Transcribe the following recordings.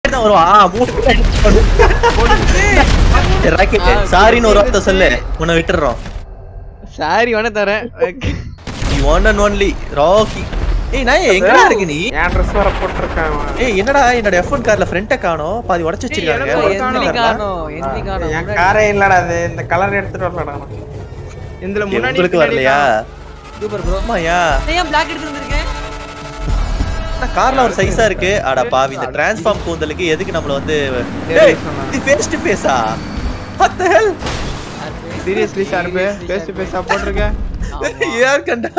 தான் வருவான் ஆ, மூணு பேர் அடிச்சு ராக்கெட் சாரின்னு ஒரு வார்த்தை சொல்லு உன்னை விட்டுறோம் சாரி வேணா தரேன் நீ ஒன் அண்ட் ஒன்லி ராக்கி ஏய் நான் எங்கடா இருக்கு நீ என் ட்ரெஸ் வர போட்டிருக்கான் அவன். ஏய் என்னடா என்னோட எஃப்ஒன் கார்ல ஃப்ரண்ட்ட காணோம் பாதி உடைச்சு வச்சிருக்காங்க எனக்கு ஒரு ஒரிஜினல் எந்தி கார்ல. காணோம் எந்தி காணோம் என் காரே இல்லடா அது இந்த கலர் எடுத்துட்டு வரலடா நான். இதுல ஏய், முன்னாடி உங்களுக்கு பின்னாடி வரலையா சூப்பர் ப்ரோ ஆமாயா ஏன் பிளாக் எடுத்து வந்திருக்கேன் கார்ல ஒரு சைஸா இருக்கு அட பாவி இந்த டிரான்ஸ்ஃபார்ம் கூந்தலுக்கு எதுக்கு நம்மள வந்து ஏய் இது ஃபேஸ் டு ஃபேஸா what the hell seriously sharp face to ஃபேஸா போட்டிருக்க யார் கண்டா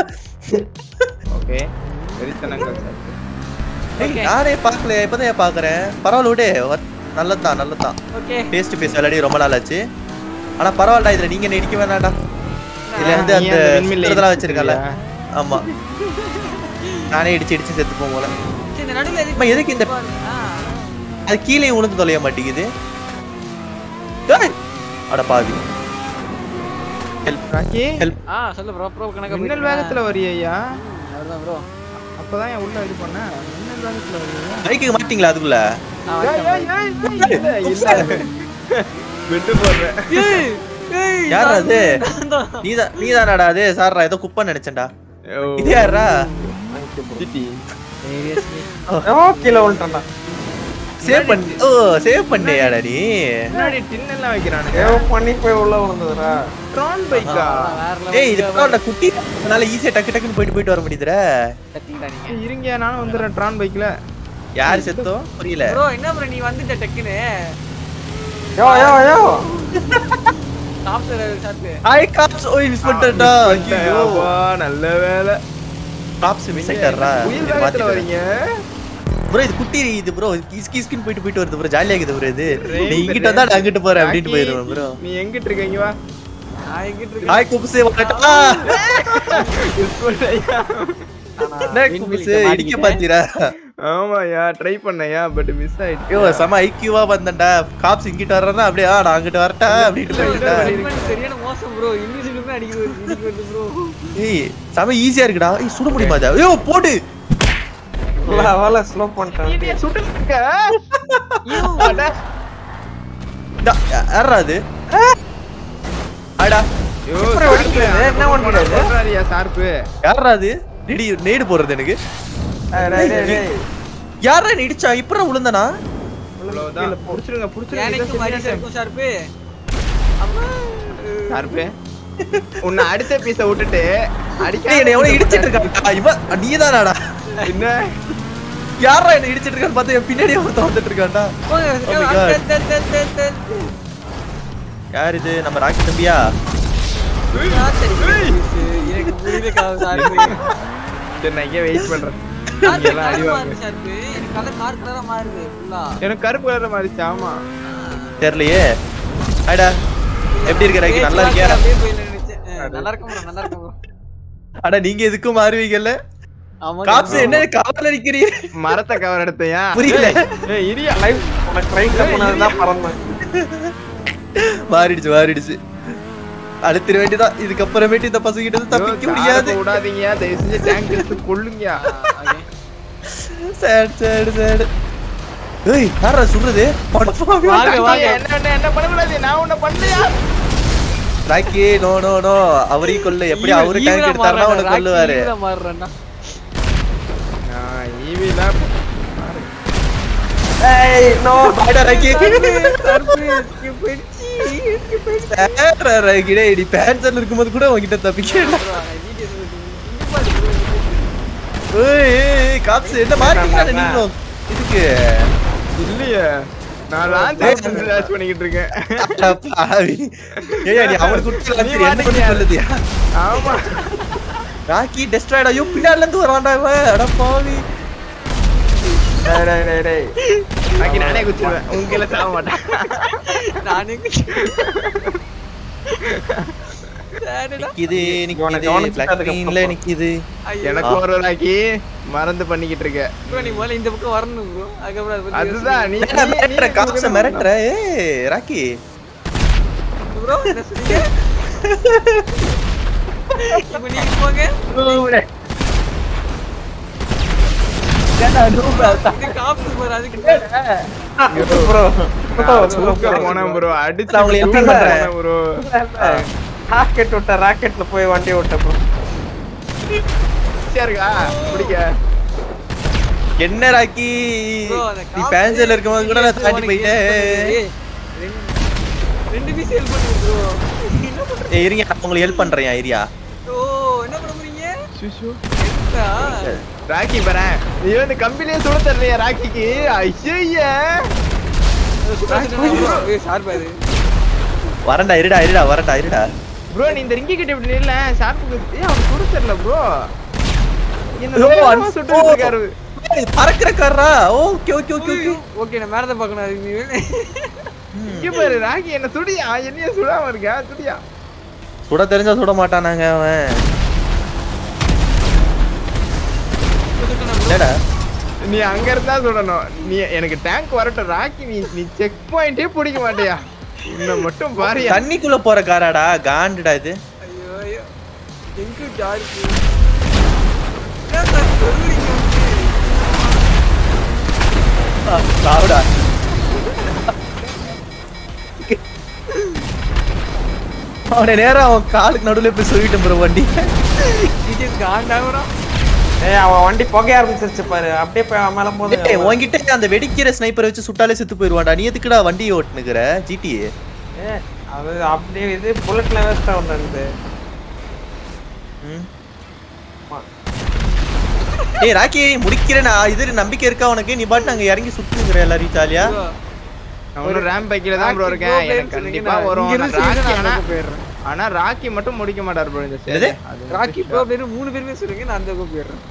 ஓகே வெறித்தனங்கள் சார் ஏய், நானே பார்க்கல இப்பதான் ஏன் பாக்குறேன் பரவாயில்ல விடு வ- நல்லதுதான் நல்லதுதான் ஓகே ஃபேஸ் டு ஃபேஸ் விளையாடி ரொம்ப நாள் ஆச்சு ஆனா பரவாயில்லடா இதுல நீங்க என்ன இடிக்க வேணாம்டா இதுல வந்து நீ அந்த அந்த windmill சுத்துறதெல்லாம் இடிச்சிட்டு வச்சிருக்கல ஆமா நானே இடிச்சு இடிச்சு செத்து போகும் போல சரி இந்த நடுவுல அம்மா, எதுக்கு இந்த ஆ அது கீழே உளுந்து தொலைய மாட்டேங்குது ஏய், அட பாவி ஹெல்ப் ராக்கி ஹெல்ப் ஆ சொல்லு ப்ரோ ப்ரோ கணக்கா மின்னல் வேகத்துல வரியா அவ்வளவுதான் ப்ரோ அப்பதான் என் உள்ள இது பண்ண மின்னல் வேகத்துல வரியா பைக்கு மாட்டீங்களா அதுக்குள்ள நான் ஏய், வந்துட்டேன் ஏய், ஏய், இல்ல இல்ல விட்டு போடுறேன் ஏய் ஏய் யார் அது நான் தான். நீதான் நீதானாடா அது சார்ரா ஏதோ குப்பை நினைச்சேன்டா ஓ, இது யாரா சிட்டி. Seriously. ஓ கீழே விழுந்துட்டான்டா சேவ் பண்ணி ஓ சேவ் பண்ணியாடா நீ முன்னாடி டின் எல்லாம் வைக்கிறானுங்க ஏவோ பண்ணி போய் உள்ள விழுந்ததுடா ட்ரான் பைக்கா வேற level ஏய் இது இருக்கு. பரவாயில்ல குட்டி அதனால ஈஸியா டக்கு டக்குன்னு போயிட்டு போயிட்டு வர முடியுதுடா கத்திக்கிட்டா நீங்க இருங்க நானும் வந்துடுறேன் ட்ரான் பைக்ல யார் செத்தோ புரியல ப்ரோ என்ன ப்ரோ நீ வந்துட்ட டக்குன்னு யோ யோ யோ சாப்பிட்டு சாப்பிட்டு ஐ காப்ஸ் ஓய் மிஸ் பண்ணிட்டேன்டா ஐயோ அப்பா, நல்ல வேலை காப்ஸ் மிஸ் ஆயிட்டாரா உயிர் வேகத்துல வரீங்க ப்ரோ இது குட்டி இது ப்ரோ கிஸ் கிஸ்கின்னு போயிட்டு போயிட்டு வருது ப்ரோ ஜாலியா இருக்குது ப்ரோ இது Rain நீ இங்கிட்ட வந்தா நான் அங்கிட்டு போறேன் அப்படின்ட்டு ராக்கி, போயிருவேன் ப்ரோ நீ எங்கிட்டு இருக்க இங்க வா நான் எங்கிட்டு இருக்கேன் ஹாய் குப்ஸே வரட்டா என்ன குப்ஸே இடிக்க பாத்தீரா ஆமாயா ட்ரை பண்ணயா பட் மிஸ் ஆயிடுச்சு ஐயோ செம ஐக்கியூவா வந்தேன்டா காப்ஸ் இங்கிட்ட வர்றதா அப்படியே ஆ, நான் அங்கிட்டு வரட்டா அப்படின்ட்டு போயிட்டா Treatment சரியான மோசம் ப்ரோ இன்விசிபிளுமே அடிக்குது இடிக்கு வருது ப்ரோ ஏய் செம ஈஸியா இருக்குடா ஏய் சுட முடியுமா அதை ஐயோ போடு அவள ஸ்லோ பண்ணிட்டான் சுட்டு இருக்க டா, யாரா அது ஆடா என்ன பண்றது? சார்பு யாரா அது நெடி நேடு போடுறது எனக்கு ஏய், டேய், டேய், டேய். யாரா என்ன இடிச்சா இப்பறம் விழுந்தனா அவ்வளவுதான் புடிச்சிருங்க புடிச்சிருங்க எனக்கு இதான் மாதிரி சரியான இருக்கும் ஷார்ப்பு அம்மா சார்பு உன்னை அடுத்த பீஸ விட்டுட்டு டேய் என்ன எவனோ இடிச்சிட்டு இருக்கான்டா இவன் நீதானாடா என்ன யாரா என்ன இடிச்சிட்டு இருக்கான்னு பார்த்தா என் பின்னாடியே ஒருத்தன் வந்துட்டு இருக்கான்டா போங்க, Oh my God. தென், தென், தென், தென், தென், தென். யார் இது நம்ம ராக்கி தம்பியா யார் தெரியும்? எனக்கு புரியல கா- ஷார்ப்பு. சரி நான் இங்கே வெயிட் பண்றேன் ஷார்ப்பு, எல்லாம் அடி colour வாங்க மாறுது ஷார்ப்பு. எனக்கு colour dark colour ஆ மாறுது full ஆ. எனக்கு கருப்பு கலர் மாறிச்சு ஆமா தெரியலையே அடா எப்படி இருக்க ராக்கி நல்லா பேச்சு இருக்கியா வார்த்தை அப்படியே போய் நின்னுச்சு. அஹ், நல்லா இருக்கும் bro, நல்லா இருக்கும் bro. அட நீங்க எதுக்கும் மாறுவீங்கல்ல ஆமா, காப்ஸ் bro. என்ன கவர்ல நிக்கிறீ மரத்தை கவர் எடுத்தையா புரியல. ஏய் இரியா லைஃப் உனக்கு ட்ரெயின்ல போனதுதான் பறந்தேன் மாறிடுச்சு மாறிடுச்சு அடுத்திட வேண்டியதான் இதுக்கப்புறமேட்டு இந்த பசங்க கிட்ட இருந்து தப்பிக்க முடியாது விடாதீங்க தயவு செஞ்சு டேங்க் எடுத்து கொள்ளுங்க Okay. சேட் சேட் சேட் ஏய் யாரா சொல்றது வாங்க, வாங்க. என்ன என்ன என்ன பண்ணக்கூடாது நான் உன்னை பண்ணலையா ராக்கி நோ நோ நோ அவரையும் கொல்லு எப்படி ஈவ- அவரு ஈவரா டேங்க் எடுத்தாருன்னா மாறுறான்டா, உனக்கு ராக்கி கொல்லுவாரு ஈவரா மாறுறான்டா. நான் ஈவிலாம் ஏய் நோ பாய்டா ராக்கி ஷார்ப்பு, இங்க போயிடுச்சு, இங்க போயிடுச்சு. சேட்ரா ராக்கி டேய் நீ பேன்சர்ல இருக்கும்போது கூட உன்கிட்ட தப்பிக்கல bro, நான் video சொல்லிட்டு இங்க பாரு bro, இங்க பாரு. ஏய் ஏய் காப்ஸ் என்ன மாட்டீங்க நீங்களும் இதுக்கு இல்லையே நான் லான்ச் லான்ச் பண்ணிக்கிட்டு இருக்கேன் அட பாவி ஏய் நீ அவனுக்கு கொடுத்து நீ என்ன பண்ணி மாட்டிக்கியா? சொல்லுதியா ஆமா ராக்கி டெஸ்ட்ராய்ட் ஐயோ பின்னாடில இருந்து வரான்டா இவன் அட பாவி டேய் டேய் டேய் டேய் நாக்கி நானே குச்சிருவேன் உங்களை சாக மாட்டேன் நானே சரிடா. இது இவனை நிக்குது கவனிச்சுட்டு பிளாக் அதுக்கு ஸ்கிரீன்ல அப்புறம் நிக்குது ஐயோ. எனக்கு ஒரு நாக்கி மறந்து பண்ணிக்கிட்டு இருக்க bro, நீ முதல்ல இந்த பக்கம் வரணும் bro. அதுக்கப்புறம் அதை பத்தி அதுதான் நீ என்ன நீ- மிரட்டுற நீ- காப்ஸ மிரட்டுற ஏய் ராக்கி யோசிக்கணும். bro, என்ன சொன்னீங்க? இப்ப நீங்க போங்க. இது காப்பு பாரு அதுக்கு ப்ரோ தூக்க போனேன் ப்ரோ அடிச்சு நான் உங்களை எப்படி பண்றேன்? ப்ரோ ராக்கெட் விட்ட ராக்கெட்ல போய் வண்டி விட்ட ப்ரோ இருக்கா பிடிக்க என்ன ராக்கி bro, அந்த நீ காப்பு பேஞ்சர்ல இருக்கும்போது கூட நான் தாண்டி உனக்கு போயிட்டேன் ஏய், ரெண்டு- ரெண்டு பீஸ் ஹெல்ப் பண்ணுங்க ப்ரோ என்ன பண்ற ஏய் இருங்க நான் உங்களுக்கு ஹெல்ப் பண்றேன் ஐரியா ஓ என்ன பண்ண போறீங்க சுஷு என்ன? ராக்கி பரேன் நீ வந்து கம்பெனியே சுட தரலையா ராக்கிக்கு ஐயய்ய அது சுத்தா சுத்தா ஏய் ஷார்ப்பா இது வரண்டா இருடா இருடா வரண்டா இருடா ப்ரோ நீ இந்த ரிங்கி கிட்ட இப்படி நில்ல ஷார்ப்புக்கு ஏய் அவன் சுட தெரியல ப்ரோ என்ன ஐயோ, ரொம்ப அன்- சுட்டு ஓ. இருக்காரு ஏய், பறக்கிற காரா okay okay okay okay okay நான் மேல தான் பார்க்கணும் அதுக்கு நீ இங்க பாரு ராக்கி என்ன சுடியா என்னைய சுடாம இருக்கா சுடியா சுட தெரிஞ்சா சுட மாட்டானாங்க அவன் என்னடா நீ அங்க இருந்தா சுடணும் நீ எனக்கு டேங்க் வரட்டும் ராக்கி நீ நீ செக் பாயிண்டே பிடிக்க மாட்டியா இன்னும் மட்டும் பாரியா தண்ணிக்குள்ள போற காராடா காண்டுடா இது ஐயோ ஐயோ எங்க டார்க்கு என்ன சார் சொல்றீங்க ஆ, சாவுடா அவனை நேரா அவன் காலுக்கு நடுவுல போய் சொல்லிட்டு ப்ரோ வண்டி இது காண்டாகுறோம் ஏய் அவன் வண்டி புகைய ஆரம்பிச்சிருச்சு பாரு அப்படியே போய் அவன் மேல போது ஏய், உன்கிட்ட அந்த வெடிக்கிற ஸ்னைப்பரை வச்சு சுட்டாலே செத்து போயிருவான்டா நீ எதுக்குடா வண்டி ஓட்டுனுக்குற ஜிடிஏ ஏய், அது அப்படியே இது புல்லட்ல வேஸ்டா ஒன்று இருந்து ஏய் ராக்கி முடிக்கிறேன் இது நம்பிக்கை இருக்கா உனக்கு நீ பாட்டு அங்க இறங்கி சுட்டுங்கிற எல்லாரையும் ஜாலியா நான் இன்னும் ரேம் பைக்கில தான் ப்ரோ இருக்கேன் எனக்கு கண்டிப்பா வரும் நான் ராக்கி ஆனா ஆனா ராக்கி மட்டும் முடிக்க மாட்டார் ப்ரோ இந்த எது? stage. அது ராக்கி ப்ரோ பேரு மூணு பேருமே சொல்லுங்க நான் அந்த பக்கம் போயிடுறேன்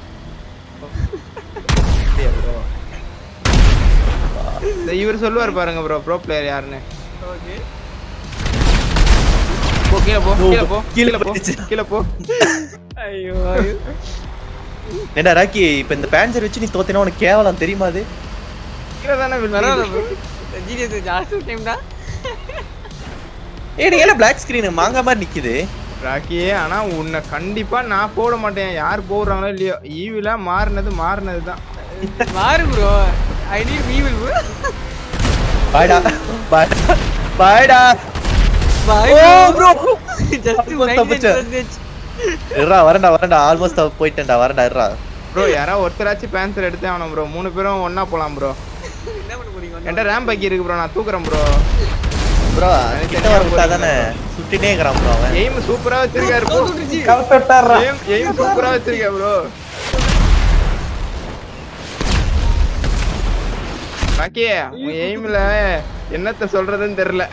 அப்படியா bro? இந்த இவர் சொல்லுவார் பாருங்க ப்ரோ ப்ரோ பிளேயர் யாருன்னு ஓகே போ கீழே போ ஓ, கீழே போ கீழே கீழே போ போயிடுச்சு. கீழே போ ஐயோ ஐயோ ஏண்டா ராக்கி இப்ப இந்த பேஞ்சர் வச்சு நீ தோத்தினா உனக்கு கேவலம் தெரியுமா அது கீழே தானே பரவாயில்ல விழுந்து ப்ரோ ஜிடிஎஸ் ஜாஸ்தி டைம் தான் ஏய் நீ எல்லாம் பிளாக் ஸ்கிரீன் மாங்கா மாதிரி நிக்குது ராக்கி ஆனா உன்னை கண்டிப்பா நான் போட மாட்டேன் யார் போடுறாங்களோ இல்லையோ ஈவிலா மாறினது மாறினது தான் மாறு ப்ரோ ஐ நீட் வீவில் ப்ரோ பாய்டா பாய்டா பாய்டா bye oh bro just Almost தப்பிச்சேன். இருடா வரேன்டா வரேன்டா ஆல்மோஸ்ட் போயிட்டேன்டா வரேன்டா இருடா ப்ரோ யாரோ ஒருத்தராச்சும் பேன்சர் எடுத்தே ஆகணும் ப்ரோ மூணு பேரும் ஒண்ணா போலாம் ப்ரோ என்ன பண்ண போறீங்க என்கிட்ட ரேம் பைக் இருக்கு ப்ரோ நான் தூக்குறேன் ப்ரோ ப்ரோ கிட்ட வர விட்டா தானே சுட்டினே இருக்கிறான் ப்ரோ அவன் எய்ம் சூப்பரா வச்சிருக்காரு ப்ரோ கவுத்து விட்டாரா எய்ம் எய்ம் சூப்பரா வச்சிருக்கா ப்ரோ ராக்கி உன் எய்ம்ல என்னத்த சொல்றதுன்னு தெரியல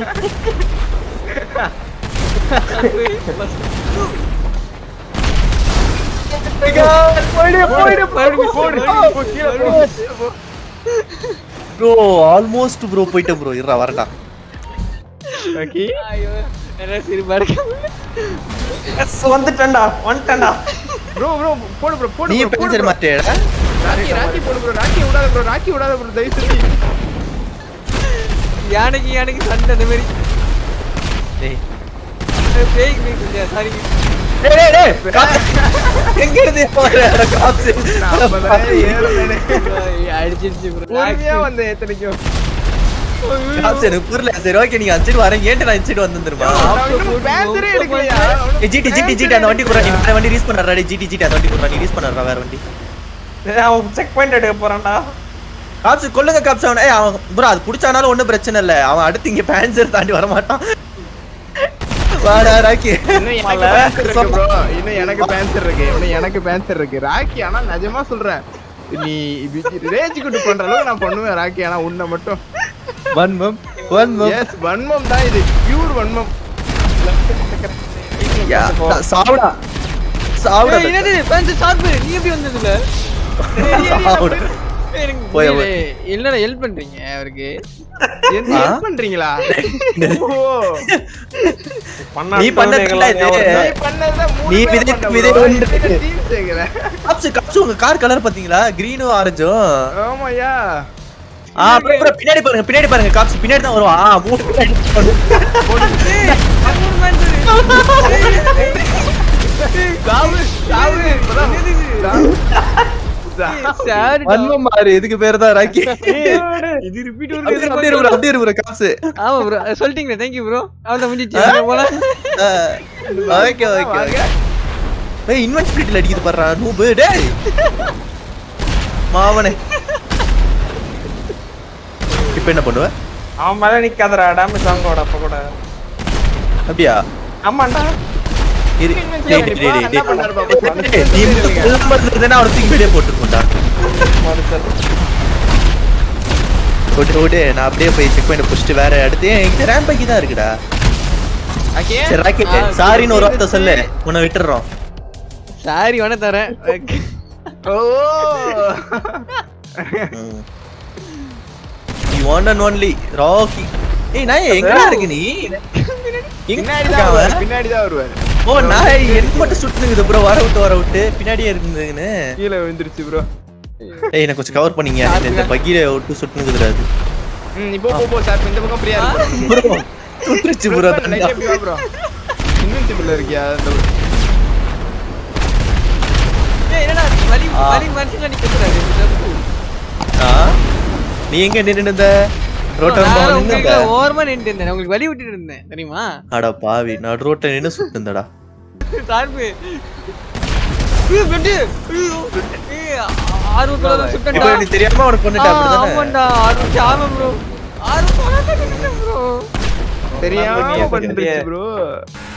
ப்ரோ ஆல்மோஸ்ட் ப்ரோ போயிட்டேன் ப்ரோ இருடா வரேன்டா ராக்கி ஐயோ என்ன சரி படுக்க எஸ் வந்துட்டேன்டா வந்துட்டேன்டா ப்ரோ ப்ரோ போடு ப்ரோ போடு நீ bro, போடு பேஞ்சர் bro. மாட்டேடா ராக்கி ராக்கி போடு ப்ரோ ராக்கி விடாத ப்ரோ ராக்கி விடாத ப்ரோ தயவு செஞ்சு யானைக்கு யானைக்கு சண்டை அந்த மாதிரி டேய் பேய்க்கு பேய் சொல்லியா சாரி டேய் டேய் டேய் காசு. எங்க இருந்து போற காசு நான் அப்பதான் ஏறுனேனே. அடிச்சிருச்சு ப்ரோ பொறுமையா வந்தேன் எத்தனைக்கும் காசு எனக்கு புரியல சரி ஓகே நீங்க அஞ்சிட்டு வரேன் ஏன்ட்டு நான் அஞ்சிட்டு வந்து தெரியுமா நான் இன்னும் பேசரே எடுக்கலையா ஏய், ஜிடி ஜிடி ஜிடி அந்த வண்டி குறா நீ வேற வண்டி ரீஸ் பண்ணறா டேய் ஜிடி ஜிடி அந்த வண்டி குறா நீ ரீஸ் பண்ணறா வேற வண்டி ஏய், அவன் செக் பாயிண்ட் எடுக்க போறான்டா காப்ஸ் கொல்லுங்க காப்ஸ் அவன் ஏய் அவன் ப்ரோ அது புடிச்சானாலும் ஒண்ணும் பிரச்சனை இல்ல அவன் அடுத்து இங்க பேன்சர் தாண்டி வர மாட்டான் வாடா ராக்கி இன்னும் எனக்கு பேன்சர் இருக்கு ப்ரோ இன்னும் எனக்கு பேன்சர் இருக்கு இன்னும் எனக்கு பேன்சர் இருக்கு ராக்கி ஆனா நிஜமா சொல்றேன் நீ ரேஜ் குட்டு பண்ற அளவுக்கு நான் பண்ணுவேன் ராக்கி ஆனா உன்னை மட்டும் வன்மம் வன்மம் எஸ் வன்மம் தான் இது பியூர் வன்மம் யா, சாவுடா சாவுடா ஏய், என்னது பேண்ட் ஷார்ப் நீ எப்படி வந்ததுல சாவுடா எனக்கு போய் புரியல. இல்லடா ஹெல்ப் பண்றீங்க அவருக்கு என்ன ஆ? help பண்றீங்களா ஓ பண்ணா நீ பண்ணதுல இது நீ பண்ணதுதான் மூணு நீ பேர் விதை- பண்ண விதை bro. ஒன்று. இதுல team சேர்க்கல. காப்ஸ் காப்ஸ் உங்க கார் கலர் பாத்தீங்களா கிரீனும் ஆரஞ்சும் ஆமாய்யா ஆ அப்புறம் அப்புறம் பின்னாடி பாருங்க பின்னாடி பாருங்க காப்ஸ் பின்னாடி தான் வருவான் ஆ மூணு பின்னாடி ஏய், மூணு man இருக்கு. சாவு சாவு இப்பதான் சாவு. சாரி வன்மம் மாறு இதுக்கு பேர் தான் ராக்கி இது ரிப்பீட் அப்படியே அப்படியே இரு bro, அப்படியே இரு bro, காசு ஆமா ப்ரோ சொல்லிட்டீங்களா தேங்க்யூ ப்ரோ அவ்வளவு முடிஞ்சிச்சு போல ஓகே ஓகே ஓகே ஏய் இன்வென்ட் ஸ்பிரிட்ல அடிக்குது பாறா நூபு டேய் மாவனே இப்போ என்ன பண்ணுவ அவன் மேல நிக்காதடா டேமேஜ் வாங்கோட அப்ப கூட அப்படியா ஆமாண்டா இரு டேய் டேய் டேய் டேய் என்ன பண்றாரு பாப்பா? டேய், நீ இல்லாம இருந்ததுன்னா அவனை தூக்கி வெளியே போட்டுருக்கோம்டா மனுஷன் ஓடு ஓடு நான் அப்படியே போய் செக் பண்ணி புடிச்சிட்டு வேற அடுத்து ஏன் என்கிட்ட ரேம் பைக்கு தான் இருக்குடா ஓகே சரி ராக்கெட் ஆ, சாரின்னு ஒரு வார்த்தை சொல்லு உன்னை விட்டுறோம் சாரி வேணா தரேன் oh you one and only Rocky ஏய் நான் எங்கடா இருக்கு நீ எங்க பின்னாடி இருக்க தான் அவன்? வருவாரு பின்னாடி தான் வருவாரு ஓ நான் எனக்கு மட்டும் சுட்டுனுக்குது ப்ரோ வர விட்டு வர விட்டு பின்னாடியே இருக்குதுன்னு கீழே விழுந்துருச்சு ப்ரோ ஏய் எனக்கு கொஞ்சம் கவர் பண்ணீங்க இந்த- இந்த பகீர விட்டு சுட்டுனுக்குதுடா அது ம் இப்போ போ போ சார் இந்த பக்கம் ஃப்ரீயா இருக்கு ப்ரோ சுட்டுருச்சு ப்ரோ லைட்டா இப்படி வா ப்ரோ இன்வின்சிபிள் இருக்கியா அந்த ஏய் என்னடா வலி ஆ. வலி மனுஷன்ல நிக்கிறாரு ஆ நீ எங்க நின்னு இருந்த ரோட்ல நான் நின்னு உங்களுக்கு இருந்த ஓரமா நின்று இருந்தேன் உங்களுக்கு வலி விட்டுட்டு இருந்தேன் தெரியுமா அட பாவி நான் ரோட்ல நின்னு சுட்டு இருந்தடா சார்பு ஐயோ, பெட்டு. ஐயோ. ஏய், ஆர்வத்தோட தான் சுட்டேன்டா. இப்போ நீ தெரியாம உனக்கு ஆ, கொண்டுட்ட அப்படிதானே ஆமாண்டா, ஆர்வம் ஆமா bro. ஆர்வத்தோட தான் சுட்டேன் bro. தெரியாம பண்ணியா, பண்ணிருச்சு தெரியா. ப்ரோ